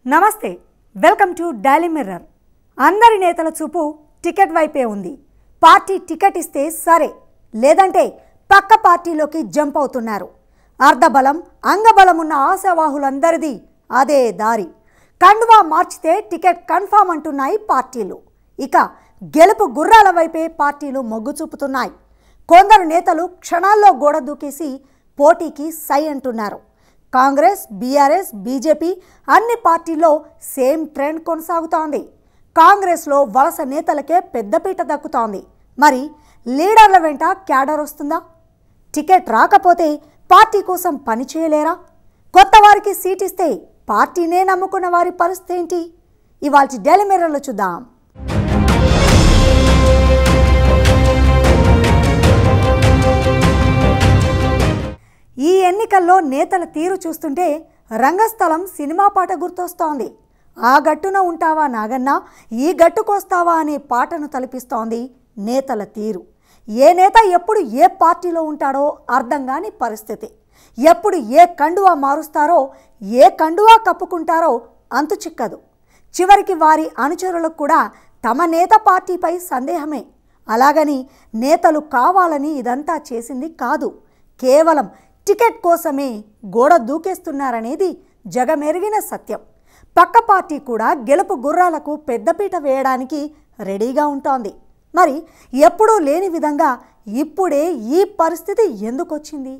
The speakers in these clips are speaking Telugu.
నమస్తే వెల్కమ్ టు డైలీ మిర్రర్ అందరి నేతల చూపు టికెట్ వైపే ఉంది పార్టీ టికెట్ ఇస్తే సరే లేదంటే పక్క పార్టీలోకి జంప్ అవుతున్నారు అర్ధబలం అంగబలం ఉన్న ఆశావాహులందరిది అదే దారి కండువా మార్చితే టికెట్ కన్ఫామ్ అంటున్నాయి పార్టీలు ఇక గెలుపు గుర్రాల వైపే పార్టీలు మొగ్గు చూపుతున్నాయి కొందరు నేతలు క్షణాల్లో గోడ దూకేసి పోటీకి సై అంటున్నారు కాంగ్రెస్ బీఆర్ఎస్ బీజేపీ అన్ని పార్టీల్లో సేమ్ ట్రెండ్ కొనసాగుతోంది కాంగ్రెస్లో వలస నేతలకే పెద్దపీట దక్కుతోంది మరి లీడర్ల వెంట క్యాడర్ వస్తుందా టికెట్ రాకపోతే పార్టీ కోసం పని చేయలేరా కొత్త వారికి సీట్ ఇస్తే పార్టీనే నమ్ముకున్న వారి పరిస్థితి ఏంటి ఇవాళ డైలీ మిర్రర్లో చూద్దాం ఈ ఎన్నికల్లో నేతల తీరు చూస్తుంటే రంగస్థలం సినిమా పాట గుర్తొస్తోంది ఆ గట్టున ఉంటావా నాగన్న ఈ గట్టుకొస్తావా అనే పాటను తలపిస్తోంది నేతల తీరు ఏ నేత ఎప్పుడు ఏ పార్టీలో ఉంటాడో అర్థం కాని పరిస్థితి ఎప్పుడు ఏ కండువా మారుస్తారో ఏ కండువా కప్పుకుంటారో అంతు చిక్కదు చివరికి వారి అనుచరులకు కూడా తమ నేత పార్టీపై సందేహమే అలాగని నేతలు కావాలని ఇదంతా చేసింది కాదు కేవలం టికెట్ కోసమే గోడ దూకేస్తున్నారనేది జగమెరిగిన సత్యం పక్క పార్టీ కూడా గెలుపు గుర్రాలకు పెద్దపీట వేయడానికి రెడీగా ఉంటోంది మరి ఎప్పుడూ లేని విధంగా ఇప్పుడే ఈ పరిస్థితి ఎందుకొచ్చింది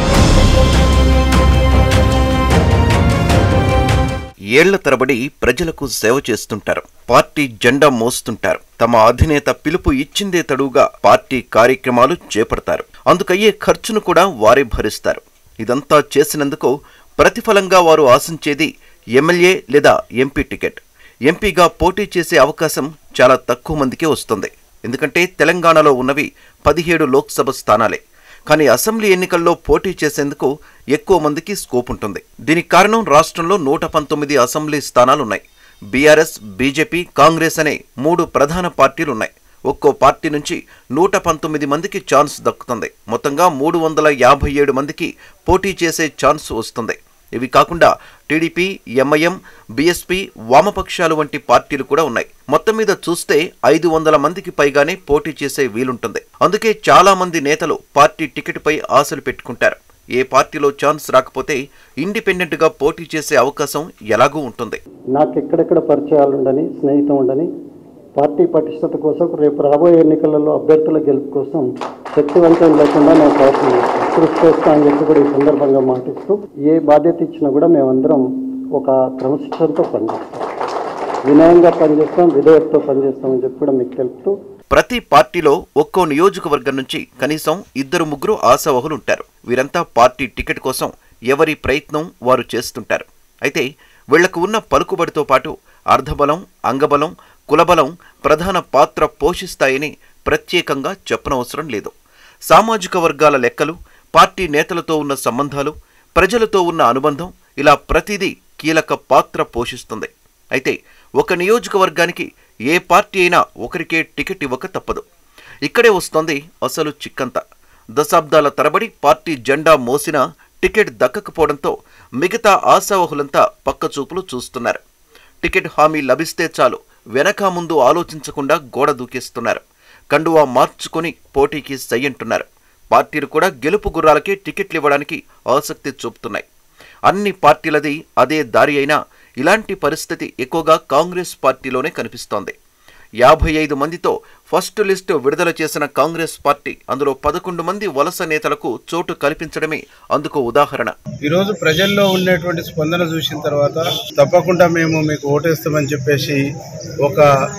ఏళ్ల తరబడి ప్రజలకు సేవ చేస్తుంటారు పార్టీ జెండా మోస్తుంటారు తమ అధినేత పిలుపు ఇచ్చిందే తడువుగా పార్టీ కార్యక్రమాలు చేపడతారు అందుకయ్యే ఖర్చును కూడా వారే భరిస్తారు ఇదంతా చేసినందుకు ప్రతిఫలంగా వారు ఆశించేది ఎమ్మెల్యే లేదా ఎంపీ టికెట్ ఎంపీగా పోటీ చేసే అవకాశం చాలా తక్కువ మందికే వస్తుంది ఎందుకంటే తెలంగాణలో ఉన్నవి పదిహేడు లోక్సభ స్థానాలే కానీ అసెంబ్లీ ఎన్నికల్లో పోటీ చేసేందుకు ఎక్కువ మందికి స్కోప్ ఉంటుంది దీనికి కారణం రాష్ట్రంలో నూట పంతొమ్మిది అసెంబ్లీ స్థానాలున్నాయి బీఆర్ఎస్ బీజేపీ కాంగ్రెస్ అనే మూడు ప్రధాన పార్టీలున్నాయి ఒక్కో పార్టీ నుంచి నూట పంతొమ్మిది మందికి ఛాన్స్ దక్కుతుంది మొత్తంగా మూడు వందల యాభై ఏడు మందికి పోటీ చేసే ఛాన్స్ వస్తుంది ఇవి కాకుండా టీడీపీ ఎంఐఎం బీఎస్పీ వామపక్షాలు వంటి పార్టీలు కూడా ఉన్నాయి మొత్తం మీద చూస్తే ఐదు వందల మందికి పైగానే పోటీ చేసే వీలుంటుంది అందుకే చాలా మంది నేతలు పార్టీ టికెట్పై ఆశలు పెట్టుకుంటారు ఏ పార్టీలో ఛాన్స్ రాకపోతే ఇండిపెండెంట్ గా పోటీ చేసే అవకాశం ఎలాగూ ఉంటుంది నాకు ఎక్కడెక్కడ పరిచయాలు ఉండని స్నేహితం ఉండని పార్టీ పటిష్టత కోసం రేపు రాబోయే ఎన్నికలలో అభ్యర్థుల గెలుపు కోసం శక్తివంతం లేకుండా నేను ప్రయత్నం చేస్తాను కృషి చేస్తా అని చెప్పి కూడా ఈ సందర్భంగా మాటిస్తూ ఏ బాధ్యత ఇచ్చినా కూడా మేమందరం ఒక క్రమశిక్షణతో పనిచేస్తాం వినయంగా పనిచేస్తాం విధేయతతో పనిచేస్తామని చెప్పి కూడా మీకు తెలుపుతూ ప్రతి పార్టీలో ఒక్కో నియోజకవర్గం నుంచి కనీసం ఇద్దరు ముగ్గురు ఆశావహులు ఉంటారు వీరంతా పార్టీ టికెట్ కోసం ఎవరి ప్రయత్నం వారు చేస్తుంటారు అయితే వీళ్లకు ఉన్న పలుకుబడితో పాటు అర్ధబలం అంగబలం కులబలం ప్రధాన పాత్ర పోషిస్తాయని ప్రత్యేకంగా చెప్పనవసరం లేదు సామాజిక వర్గాల లెక్కలు పార్టీ నేతలతో ఉన్న సంబంధాలు ప్రజలతో ఉన్న అనుబంధం ఇలా ప్రతిదీ కీలక పాత్ర పోషిస్తుంది అయితే ఒక నియోజకవర్గానికి ఏ పార్టీ అయినా ఒకరికే టికెట్ ఇవ్వక తప్పదు ఇక్కడే వస్తోంది అసలు చిక్కంత దశాబ్దాల తరబడి పార్టీ జెండా మోసినా టికెట్ దక్కకపోవడంతో మిగతా ఆశావహులంతా పక్కచూపులు చూస్తున్నారు టికెట్ హామీ లభిస్తే చాలు వెనక ముందు ఆలోచించకుండా గోడ దూకేస్తున్నారు కండువా మార్చుకొని పోటీకి సై అంటున్నారు పార్టీలు కూడా గెలుపు గుర్రాలకే టికెట్లు ఇవ్వడానికి ఆసక్తి చూపుతున్నాయి అన్ని పార్టీలది అదే దారి అయినా ఇలాంటి పరిస్థితి ఎక్కువగా కాంగ్రెస్ పార్టీలోనే కనిపిస్తోంది యాభై ఐదు మందితో ఫస్ట్ లిస్టు విడుదల చేసిన కాంగ్రెస్ పార్టీ అందులో పదకొండు మంది వలస నేతలకు చోటు కల్పించడమే అందుకు ఉదాహరణ ఈరోజు ప్రజల్లో ఉండేటువంటి స్పందన చూసిన తర్వాత తప్పకుండా మేము మీకు ఓటేస్తామని చెప్పేసి ఒక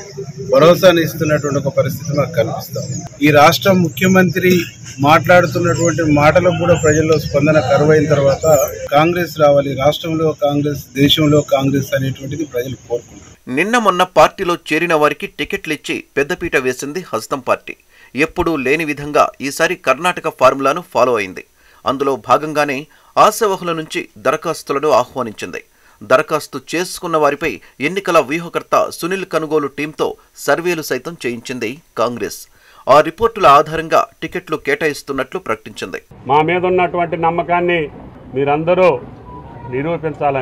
భరోసాని ఇస్తున్నటువంటి ఒక పరిస్థితి మాకు కనిపిస్తాం ఈ రాష్ట్ర ముఖ్యమంత్రి మాట్లాడుతున్నటువంటి మాటలకు కూడా ప్రజల్లో స్పందన కరువైన తర్వాత కాంగ్రెస్ రావాలి రాష్ట్రంలో కాంగ్రెస్ దేశంలో కాంగ్రెస్ అనేటువంటిది ప్రజలు కోరుకుంటారు నిన్న మొన్న పార్టీలో చేరిన వారికి టికెట్లు ఇచ్చి పెద్దపీట వేసింది హస్తం పార్టీ ఎప్పుడూ లేని విధంగా ఈసారి కర్ణాటక ఫార్ములాను ఫాలో అయింది అందులో భాగంగానే ఆశావహుల నుంచి దరఖాస్తులను ఆహ్వానించింది దరఖాస్తు చేసుకున్న వారిపై ఎన్నికల వ్యూహకర్త సునీల్ కనుగోలు టీంతో సర్వేలు సైతం చేయించింది కాంగ్రెస్ ఆ రిపోర్టుల ఆధారంగా టికెట్లు కేటాయిస్తున్నట్లు ప్రకటించింది మా మీద ఉన్నటువంటి నమ్మకాన్ని మీరందరూ నిరూపించాలని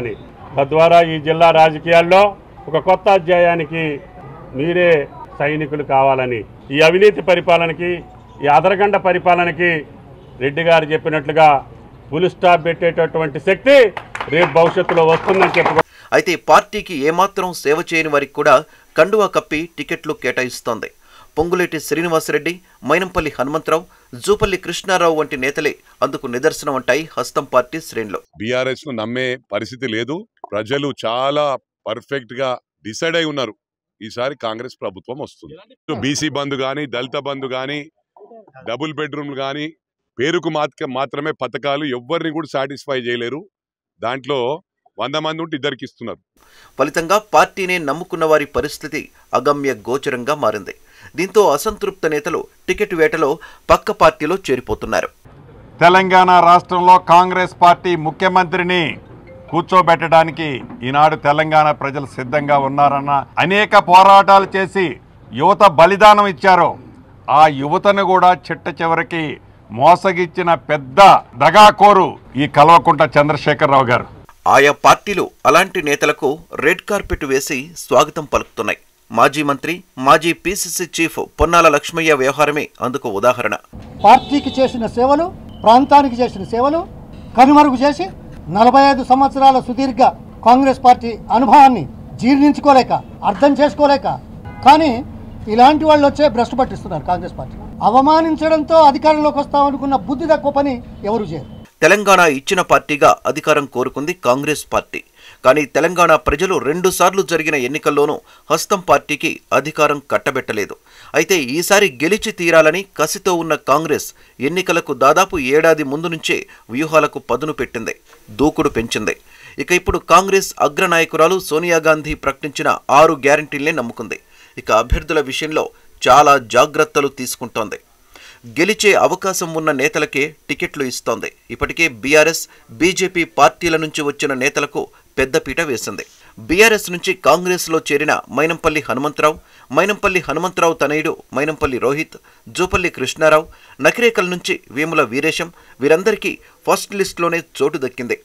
తద్వారా ఈ జిల్లా రాజకీయాల్లో ఒక కొత్త అధ్యాయానికి మీరే సైనికులు కావాలని ఈ అవినీతి పరిపాలనకి ఈ అదరగండ పరిపాలనకి రెడ్డి గారు చెప్పినట్లుగా ఫుల్ స్టాప్ పెట్టేటటువంటి శక్తి రేపు భవిష్యత్తులో వస్తుందని చెప్పు అయితే పార్టీకి ఏమాత్రం సేవ చేయని వారికి కూడా కండువా కప్పి టికెట్లు కేటాయిస్తోంది పొంగులేటి శ్రీనివాసరెడ్డి మైనంపల్లి హనుమంతరావు జూపల్లి కృష్ణారావు వంటి నేతలే అందుకు నిదర్శనం అంటాయి హస్తం పార్టీ శ్రేణులు బీఆర్ఎస్ ను నమ్మే పరిస్థితి లేదు ప్రజలు చాలా పర్ఫెక్ట్ గా డిసైడ్ అయి ఉన్నారు ఈసారి కాంగ్రెస్ ప్రభుత్వం వస్తుంది బీసీ బంధు గాని దళిత బంధు గాని డబుల్ బెడ్రూమ్లు గాని పేరుకు మాత్ర మాత్రమే పథకాలు ఎవరిని కూడా సాటిస్ఫై చేయలేరు దాంట్లో వంద మంది ఉంటే ఇద్దరికి ఇస్తున్నారు ఫలితంగా పార్టీనే నమ్ముకున్న వారి పరిస్థితి అగమ్య గోచరంగా మారింది దీంతో అసంతృప్త నేతలు టికెట్ వేటలో పక్క పార్టీలో చేరిపోతున్నారు తెలంగాణ రాష్ట్రంలో కాంగ్రెస్ పార్టీ ముఖ్యమంత్రిని కూర్చోబెట్టడానికి ఈనాడు తెలంగాణ ప్రజలు సిద్ధంగా ఉన్నారన్న అనేక పోరాటాలు చేసి యువత బలిదానం ఇచ్చారు ఆ యువతను కూడా చిట్ట చివరికి మోసగిచ్చిన పెద్ద దగాకోరు ఈ కల్వకుంట చంద్రశేఖరరావు గారు ఆయా పార్టీలు అలాంటి నేతలకు రెడ్ కార్పెట్ వేసి స్వాగతం పలుకుతున్నాయి మాజీ మంత్రి మాజీ పీసీసీ చీఫ్ పొన్నాల లక్ష్మయ్య వ్యవహారమే అందుకు ఉదాహరణ పార్టీకి చేసిన సేవలు ప్రాంతానికి చేసిన సేవలు కనుమరుగు చేసి నలభై ఐదు సంవత్సరాల సుదీర్ఘ కాంగ్రెస్ పార్టీ అనుభవాన్ని జీర్ణించుకోలేక అర్థం చేసుకోలేక కానీ ఇలాంటి వాళ్ళు వచ్చే భ్రష్టు పట్టిస్తున్నారు కాంగ్రెస్ పార్టీ అవమానించడంతో అధికారంలోకి వస్తామనుకున్న బుద్ధి తక్కువ పని ఎవరు చేయరు తెలంగాణ ఇచ్చిన పార్టీగా అధికారం కోరుకుంది కాంగ్రెస్ పార్టీ కానీ తెలంగాణ ప్రజలు రెండుసార్లు జరిగిన ఎన్నికల్లోనూ హస్తం పార్టీకి అధికారం కట్టబెట్టలేదు అయితే ఈసారి గెలిచి తీరాలని కసితో ఉన్న కాంగ్రెస్ ఎన్నికలకు దాదాపు ఏడాది ముందు నుంచే వ్యూహాలకు పదును పెట్టింది దూకుడు పెంచింది ఇక ఇప్పుడు కాంగ్రెస్ అగ్రనాయకురాలు సోనియా గాంధీ ప్రకటించిన ఆరు గ్యారంటీల్నే నమ్ముకుంది ఇక అభ్యర్థుల విషయంలో చాలా జాగ్రత్తలు తీసుకుంటోంది గెలిచే అవకాశం ఉన్న నేతలకే టికెట్లు ఇస్తోంది ఇప్పటికే బీఆర్ఎస్ బీజేపీ పార్టీల నుంచి వచ్చిన నేతలకు పెద్దపీట వేసింది బీఆర్ఎస్ నుంచి కాంగ్రెస్లో చేరిన మైనంపల్లి హనుమంతరావు మైనంపల్లి హనుమంతరావు తనయుడు మైనంపల్లి రోహిత్ జూపల్లి కృష్ణారావు నకిరేకల్ నుంచి వేముల వీరేశం వీరందరికీ ఫస్ట్ లిస్టులోనే చోటు దక్కింది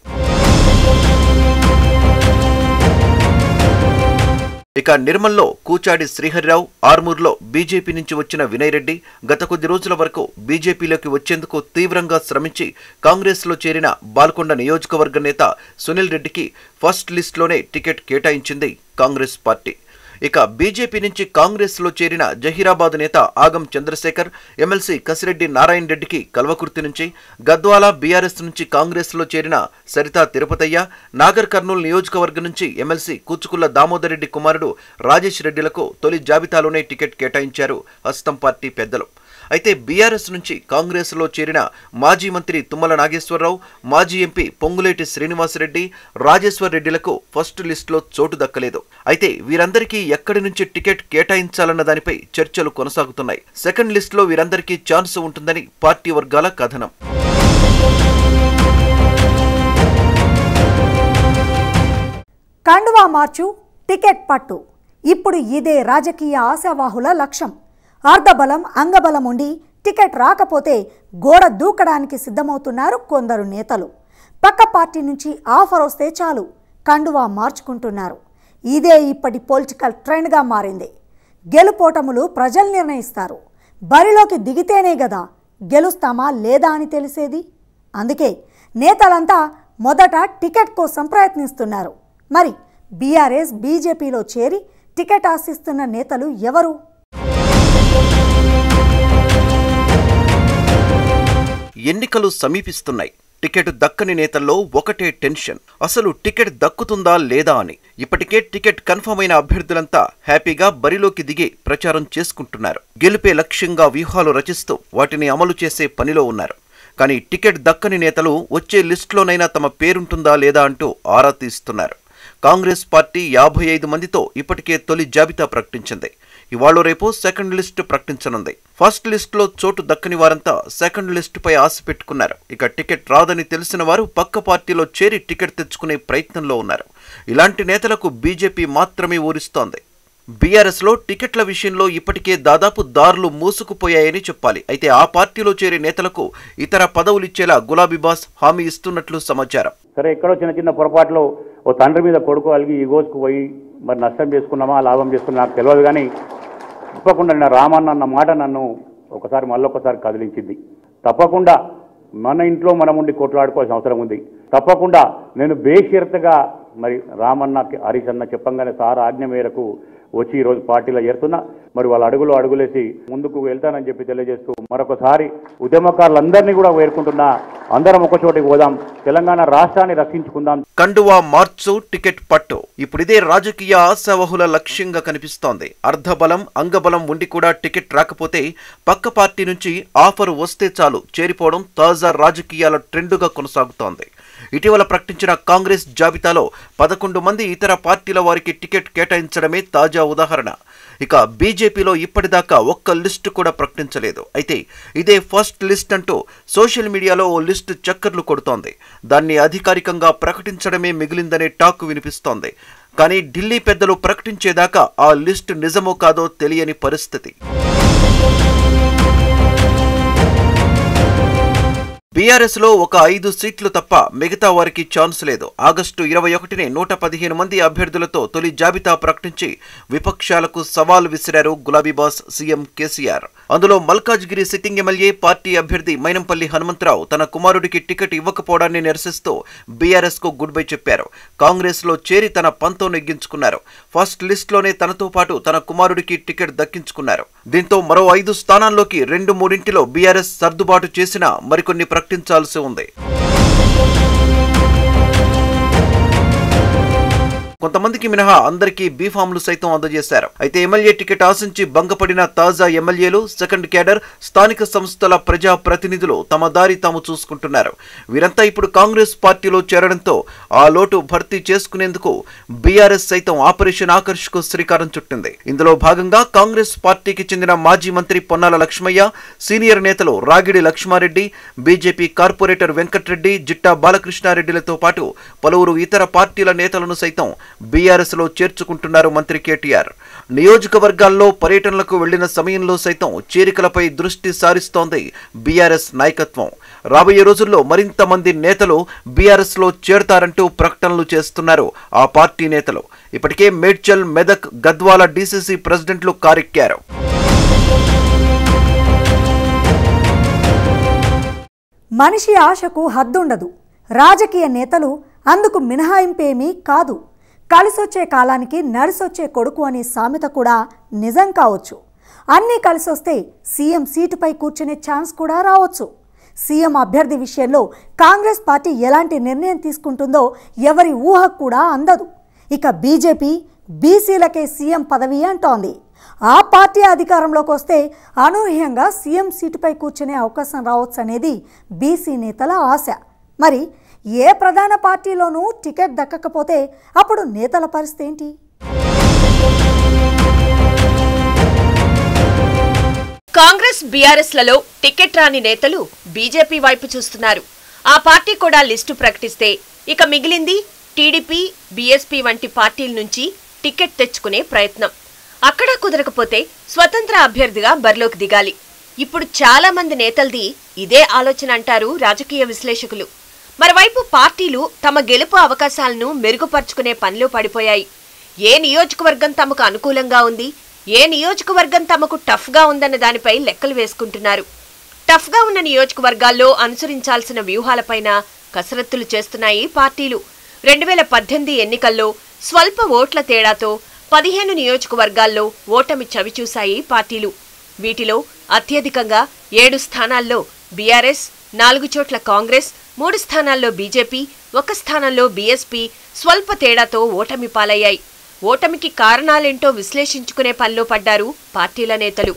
ఇక నిర్మల్లో కూచాడి శ్రీహరిరావు ఆర్మూర్లో బీజేపీ నుంచి వచ్చిన వినయ్ రెడ్డి గత కొద్ది రోజుల వరకు బీజేపీలోకి వచ్చేందుకు తీవ్రంగా శ్రమించి కాంగ్రెస్లో చేరిన బాల్కొండ నియోజకవర్గ నేత సునీల్ రెడ్డికి ఫస్ట్ లిస్టులోనే టికెట్ కేటాయించింది కాంగ్రెస్ పార్టీ ఇక బీజేపీ నుంచి కాంగ్రెస్లో చేరిన జహీరాబాద్ నేత ఆగం చంద్రశేఖర్ ఎమ్మెల్సీ కసిరెడ్డి నారాయణ రెడ్డికి కల్వకుర్తి నుంచి గద్వాల బీఆర్ఎస్ నుంచి కాంగ్రెస్లో చేరిన సరితా తిరుపతయ్య నాగర్ కర్నూలు నియోజకవర్గం నుంచి ఎమ్మెల్సీ కూచుకుల్ల దామోదర్ రెడ్డి కుమారుడు రాజేష్ రెడ్డిలకు తొలి జాబితాలోనే టికెట్ కేటాయించారు హస్తం పార్టీ పెద్దలు అయితే బీఆర్ఎస్ నుంచి కాంగ్రెస్లో చేరిన మాజీ మంత్రి తుమ్మల నాగేశ్వరరావు మాజీ ఎంపీ పొంగులేటి శ్రీనివాసరెడ్డి రాజేశ్వర్ రెడ్డిలకు ఫస్ట్ లిస్టులో చోటు దక్కలేదు అయితే వీరందరికీ ఎక్కడి నుంచి టికెట్ కేటాయించాలన్న దానిపై చర్చలు కొనసాగుతున్నాయి సెకండ్ లిస్టులో వీరందరికీ ఛాన్స్ ఉంటుందని పార్టీ వర్గాల కథనం కండువా మార్చు టికెట్ పట్టు ఇప్పుడు ఇదే రాజకీయ ఆశావాహుల లక్ష్యం అర్ధబలం అంగబలం ఉండి టికెట్ రాకపోతే గోడ దూకడానికి సిద్ధమవుతున్నారు కొందరు నేతలు పక్క పార్టీ నుంచి ఆఫర్ వస్తే చాలు కండువా మార్చుకుంటున్నారు ఇదే ఇప్పటి పొలిటికల్ ట్రెండ్గా మారింది గెలుపోటములు ప్రజలు నిర్ణయిస్తారు బరిలోకి దిగితేనే గదా గెలుస్తామా లేదా అని తెలిసేది అందుకే నేతలంతా మొదట టికెట్ కోసం ప్రయత్నిస్తున్నారు మరి బీఆర్ఎస్ బీజేపీలో చేరి టికెట్ ఆశిస్తున్న నేతలు ఎవరు ఎన్నికలు సమీపిస్తున్నాయి టికెట్ దక్కని నేతల్లో ఒకటే టెన్షన్ అసలు టికెట్ దక్కుతుందా లేదా అని ఇప్పటికే టికెట్ కన్ఫర్మ్ అయిన అభ్యర్థులంతా హ్యాపీగా బరిలోకి దిగి ప్రచారం చేసుకుంటున్నారు గెలిపే లక్ష్యంగా వ్యూహాలు రచిస్తూ వాటిని అమలు చేసే పనిలో ఉన్నారు కానీ టికెట్ దక్కని నేతలు వచ్చే లిస్టులోనైనా తమ పేరుంటుందా లేదా అంటూ ఆరా తీస్తున్నారు కాంగ్రెస్ పార్టీ యాభై ఐదు మందితో ఇప్పటికే తొలి జాబితా ప్రకటించింది ఇవాళ రేపు సెకండ్ లిస్ట్ ప్రకటించనుంది ఫస్ట్ లిస్టులో చోటు దక్కని వారంతా సెకండ్ లిస్టుపై ఆశ పెట్టుకున్నారు ఇక టికెట్ రాదని తెలిసిన వారు పక్క పార్టీలో చేరి టికెట్ తెచ్చుకునే ప్రయత్నంలో ఉన్నారు ఇలాంటి నేతలకు బీజేపీ మాత్రమే ఊరిస్తోంది బీఆర్ఎస్లో టికెట్ల విషయంలో ఇప్పటికే దాదాపు దారులు మూసుకుపోయాయని చెప్పాలి అయితే ఆ పార్టీలో చేరే నేతలకు ఇతర పదవులిచ్చేలా గులాబీ బాస్ హామీ ఇస్తున్నట్లు సమాచారం సరే ఎక్కడో చిన్న చిన్న పొరపాట్లు ఓ తండ్రి మీద కొడుకు అలిగి ఈ గోసుకు పోయి మరి నష్టం చేసుకున్నామా లాభం చేసుకున్నా నాకు తెలియదు కానీ తప్పకుండా నేను రామన్న అన్న మాట నన్ను ఒకసారి మళ్ళొకసారి కదిలించింది తప్పకుండా మన ఇంట్లో మనం ఉండి కొట్లాడుకోవాల్సిన అవసరం ఉంది తప్పకుండా నేను బేషరతుగా మరి రామన్న హరీష్ అన్న చెప్పంగానే సార్ ఆజ్ఞ మేరకు వచ్చి ఈరోజు పార్టీలో చేరుతున్నా మరి వాళ్ళ అడుగులు అడుగులేసి ముందుకు వెళ్తానని చెప్పి తెలియజేస్తూ మరొకసారి ఉద్యమకారులందరినీ కూడా వేరుకుంటున్నా అందరం ఒక చోటికి పోదాం తెలంగాణ రాష్ట్రాన్ని రక్షించుకుందాం కండువా మార్చు టికెట్ పట్టు ఇప్పుడిదే రాజకీయ ఆశావహుల లక్ష్యంగా కనిపిస్తోంది అర్ధబలం అంగబలం ఉండి కూడా టికెట్ రాకపోతే పక్క పార్టీ నుంచి ఆఫర్ వస్తే చాలు చేరిపోవడం తాజా రాజకీయాల ట్రెండుగా కొనసాగుతోంది ఇటీవల ప్రకటించిన కాంగ్రెస్ జాబితాలో పదకొండు మంది ఇతర పార్టీల వారికి టికెట్ కేటాయించడమే తాజా ఉదాహరణ ఇక బీజేపీలో ఇప్పటిదాకా ఒక్క లిస్టు కూడా ప్రకటించలేదు అయితే ఇదే ఫస్ట్ లిస్ట్ అంటూ సోషల్ మీడియాలో ఓ లిస్ట్ చక్కర్లు కొడుతోంది దాన్ని అధికారికంగా ప్రకటించడమే మిగిలిందనే టాక్ వినిపిస్తోంది కానీ ఢిల్లీ పెద్దలు ప్రకటించేదాకా ఆ లిస్ట్ నిజమో కాదో తెలియని పరిస్థితి బీఆర్ఎస్ లో ఒక ఐదు సీట్లు తప్ప మిగతా వారికి ఛాన్స్ లేదు ఆగస్టు ఇరవై ఒకటిని నూట పదిహేను మంది అభ్యర్థులతో తొలి జాబితా ప్రకటించి విపక్షాలకు సవాల్ విసిరారు గులాబీ బాస్ సీఎం కేసీఆర్ అందులో మల్కాజ్గిరి సిట్టింగ్ ఎమ్మెల్యే పార్టీ అభ్యర్థి మైనంపల్లి హనుమంతరావు తన కుమారుడికి టికెట్ ఇవ్వకపోవడాన్ని నిరసిస్తూ బీఆర్ఎస్ కు గుడ్ బై చెప్పారు కాంగ్రెస్ లో చేరి తన పంతో నెగ్గించుకున్నారు ఫస్ట్ లిస్ట్ లోనే తనతో పాటు తన కుమారుడికి టికెట్ దక్కించుకున్నారు దీంతో మరో ఐదు స్థానాల్లోకి రెండు మూడింటిలో బీఆర్ఎస్ సర్దుబాటు చేసినా మరికొన్ని ప్రకటించాల్సి ఉంది కొంతమందికి మినహా అందరికీ బీఫామ్లు సైతం అందజేశారు అయితే ఎమ్మెల్యే టికెట్ ఆశించి భంగపడిన తాజా ఎమ్మెల్యేలు సెకండ్ క్యాడర్ స్థానిక సంస్థల ప్రజా ప్రతినిధులు తమ దారి తాము చూసుకుంటున్నారు వీరంతా ఇప్పుడు కాంగ్రెస్ పార్టీలో చేరడంతో ఆ లోటు భర్తీ చేసుకునేందుకు బీఆర్ఎస్ సైతం ఆపరేషన్ ఆకర్ష్ కు శ్రీకారం చుట్టింది ఇందులో భాగంగా కాంగ్రెస్ పార్టీకి చెందిన మాజీ మంత్రి పొన్నాల లక్ష్మయ్య సీనియర్ నేతలు రాగిడి లక్ష్మారెడ్డి బీజేపీ కార్పొరేటర్ వెంకట్రెడ్డి జిట్టా బాలకృష్ణారెడ్డిలతో పాటు పలువురు ఇతర పార్టీల నేతలను సైతం బీఆర్ఎస్ లో చేర్చుకుంటున్నారు మంత్రి కేటీఆర్ నియోజకవర్గాల్లో పర్యటనలకు వెళ్లిన సమయంలో సైతం చేరికలపై దృష్టి సారిస్తోంది బీఆర్ఎస్ నాయకత్వం రాబోయే రోజుల్లో మరింత మంది నేతలు బీఆర్ఎస్ లో చేరతారంటూ ప్రకటనలు చేస్తున్నారు ఆ పార్టీ నేతలు ఇప్పటికే మేడ్చల్ మెదక్ గద్వాల డీసీసీ ప్రెసిడెంట్లు కారెక్కారు మనిషి ఆశకు హద్దుండదు రాజకీయ నేతలు అందుకు మినహాయింపేమీ కాదు కలిసొచ్చే కాలానికి నడిసొచ్చే కొడుకు అనే సామెత కూడా నిజం కావచ్చు అన్నీ కలిసొస్తే సీఎం సీటుపై కూర్చునే ఛాన్స్ కూడా రావచ్చు సీఎం అభ్యర్థి విషయంలో కాంగ్రెస్ పార్టీ ఎలాంటి నిర్ణయం తీసుకుంటుందో ఎవరి ఊహకు కూడా అందదు ఇక బీజేపీ బీసీలకే సీఎం పదవి అంటోంది ఆ పార్టీ అధికారంలోకి వస్తే అనూహ్యంగా సీఎం సీటుపై కూర్చునే అవకాశం రావచ్చు అనేది బీసీ నేతల ఆశ మరి ఏ ప్రధాన పార్టీలోనూ టికెట్ దక్కకపోతే అప్పుడు నేతల పరిస్థితి ఏంటి కాంగ్రెస్ బీఆర్ఎస్ లలో టికెట్ రాని నేతలు బీజేపీ వైపు చూస్తున్నారు ఆ పార్టీ కూడా లిస్టు ప్రకటిస్తే ఇక మిగిలింది టీడీపీ బీఎస్పీ వంటి పార్టీల నుంచి టికెట్ తెచ్చుకునే ప్రయత్నం అక్కడ కుదరకపోతే స్వతంత్ర అభ్యర్థిగా బరిలోకి దిగాలి ఇప్పుడు చాలా మంది నేతలది ఇదే ఆలోచన అంటారు రాజకీయ విశ్లేషకులు మరోవైపు పార్టీలు తమ గెలుపు అవకాశాలను మెరుగుపరుచుకునే పనిలో పడిపోయాయి ఏ నియోజకవర్గం తమకు అనుకూలంగా ఉంది ఏ నియోజకవర్గం తమకు టఫ్గా ఉందన్న దానిపై లెక్కలు వేసుకుంటున్నారు టఫ్గా ఉన్న నియోజకవర్గాల్లో అనుసరించాల్సిన వ్యూహాలపైన కసరత్తులు చేస్తున్నాయి పార్టీలు రెండు వేల పద్దెనిమిది ఎన్నికల్లో స్వల్ప ఓట్ల తేడాతో పదిహేను నియోజకవర్గాల్లో ఓటమి చవిచూశాయి పార్టీలు వీటిలో అత్యధికంగా ఏడు స్థానాల్లో బీఆర్ఎస్ నాలుగు చోట్ల కాంగ్రెస్ మూడు స్థానాల్లో బీజేపీ ఒక స్థానంలో బీఎస్పీ స్వల్ప తేడాతో ఓటమి పాలయ్యాయి ఓటమికి కారణాలేంటో విశ్లేషించుకునే పనిలో పడ్డారు పార్టీల నేతలు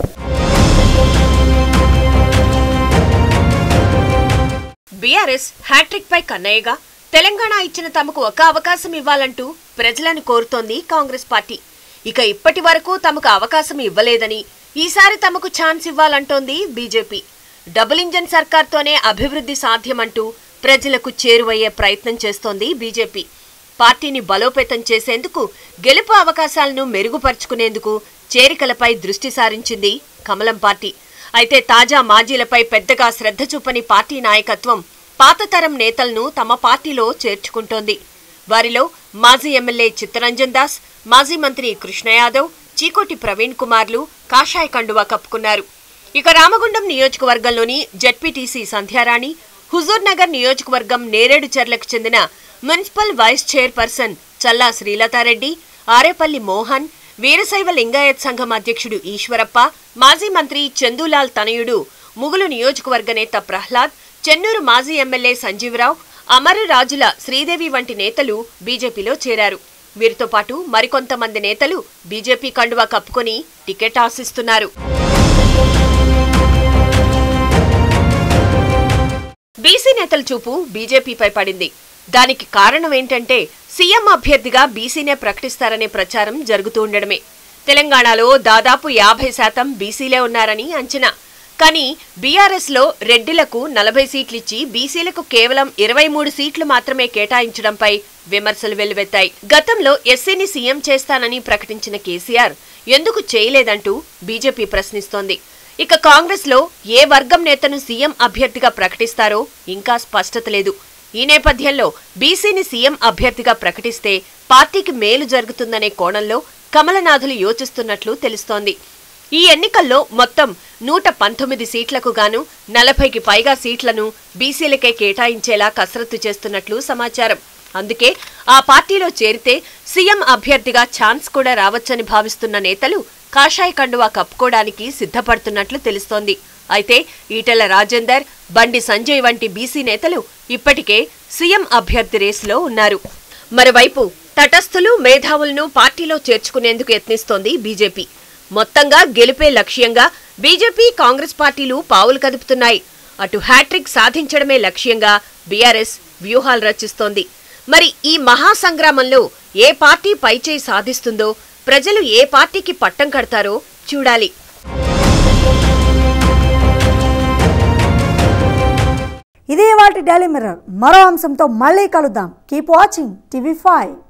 బీఆర్ఎస్ హ్యాట్రిక్ పై కన్నయ్యగా తెలంగాణ ఇచ్చిన తమకు ఒక అవకాశం ఇవ్వాలంటూ ప్రజలను కోరుతోంది కాంగ్రెస్ పార్టీ ఇక ఇప్పటి వరకు తమకు అవకాశం ఇవ్వలేదని ఈసారి తమకు ఛాన్స్ ఇవ్వాలంటోంది బీజేపీ డబుల్ ఇంజన్ సర్కార్తోనే అభివృద్ధి సాధ్యమంటూ ప్రజలకు చేరువయ్యే ప్రయత్నం చేస్తోంది బీజేపీ పార్టీని బలోపేతం చేసేందుకు గెలుపు అవకాశాలను మెరుగుపరుచుకునేందుకు చేరికలపై దృష్టి సారించింది కమలం పార్టీ అయితే తాజా మాజీలపై పెద్దగా శ్రద్ధ చూపని పార్టీ నాయకత్వం పాత తరం నేతలను తమ పార్టీలో చేర్చుకుంటోంది వారిలో మాజీ ఎమ్మెల్యే చిత్తరంజన్ దాస్ మాజీ మంత్రి కృష్ణ యాదవ్ చీకోటి ప్రవీణ్ కుమార్లు కాషాయ కండువా కప్పుకున్నారు ఇక రామగుండం నియోజకవర్గంలోని జడ్పీటీసీ సంధ్యారాణి హుజూర్ నగర్ నియోజకవర్గం నేరేడు చెర్లకు చెందిన municipal vice chairperson Challa Srilatha Reddy Arepalli Mohan Veerashaiva Lingayat సంఘం అధ్యక్షుడు ఈశ్వరప్ప మాజీ మంత్రి చందూలాల్ తనయుడు ముగులు నియోజకవర్గ నేత ప్రహ్లాద్ చెన్నూరు మాజీ ఎమ్మెల్యే సంజీవరావు అమర రాజుల శ్రీదేవి వంటి నేతలు బీజేపీలో చేరారు వీరితో పాటు మరికొంతమంది నేతలు బీజేపీ కండువా కప్పుకొని టికెట్ ఆశిస్తున్నారు బీసీ నేతల చూపు బీజేపీపై పడింది దానికి కారణం ఏంటంటే సీఎం అభ్యర్థిగా బీసీనే ప్రకటిస్తారనే ప్రచారం జరుగుతూ ఉండడమే తెలంగాణలో దాదాపు యాభై శాతం బీసీలే ఉన్నారని అంచనా కానీ బీఆర్ఎస్ లో రెడ్డిలకు నలభై సీట్లిచ్చి బీసీలకు కేవలం ఇరవై మూడు సీట్లు మాత్రమే కేటాయించడంపై విమర్శలు వెల్లువెత్తాయి గతంలో ఎస్సీని సీఎం చేస్తానని ప్రకటించిన కేసీఆర్ ఎందుకు చేయలేదంటూ బీజేపీ ప్రశ్నిస్తోంది ఇక కాంగ్రెస్ లో ఏ వర్గం నేతను సీఎం అభ్యర్థిగా ప్రకటిస్తారో ఇంకా స్పష్టత లేదు ఈ నేపథ్యంలో బీసీని సీఎం అభ్యర్థిగా ప్రకటిస్తే పార్టీకి మేలు జరుగుతుందనే కోణంలో కమలనాథులు యోచిస్తున్నట్లు తెలుస్తోంది ఈ ఎన్నికల్లో మొత్తం నూట పంతొమ్మిది సీట్లకు గాను నలభైకి పైగా సీట్లను బీసీలకే కేటాయించేలా కసరత్తు చేస్తున్నట్లు సమాచారం అందుకే ఆ పార్టీలో చేరితే సీఎం అభ్యర్థిగా ఛాన్స్ కూడా రావచ్చని భావిస్తున్న నేతలు కాషాయ కండువా కప్పుకోవడానికి సిద్ధపడుతున్నట్లు తెలుస్తోంది అయితే ఈటెల రాజేందర్ బండి సంజయ్ వంటి బీసీ నేతలు ఇప్పటికే సీఎం అభ్యర్థి రేసులో ఉన్నారు మరోవైపు తటస్థులు మేధావులను పార్టీలో చేర్చుకునేందుకు యత్నిస్తోంది బీజేపీ మొత్తంగా గెలిపే లక్ష్యంగా బీజేపీ కాంగ్రెస్ పార్టీలు పావులు కదుపుతున్నాయి అటు హ్యాట్రిక్ సాధించడమే లక్ష్యంగా బీఆర్ఎస్ వ్యూహాలు రచిస్తోంది మరి ఈ మహాసంగ్రామంలో ఏ పార్టీ పైచేయి సాధిస్తుందో ప్రజలు ఏ పార్టీకి పట్టం కడతారో చూడాలి ఇదే వాటి డైలీ మిర్రర్ మరో అంశంతో మళ్ళీ కలుద్దాం కీప్ వాచింగ్ టీవీ ఫైవ్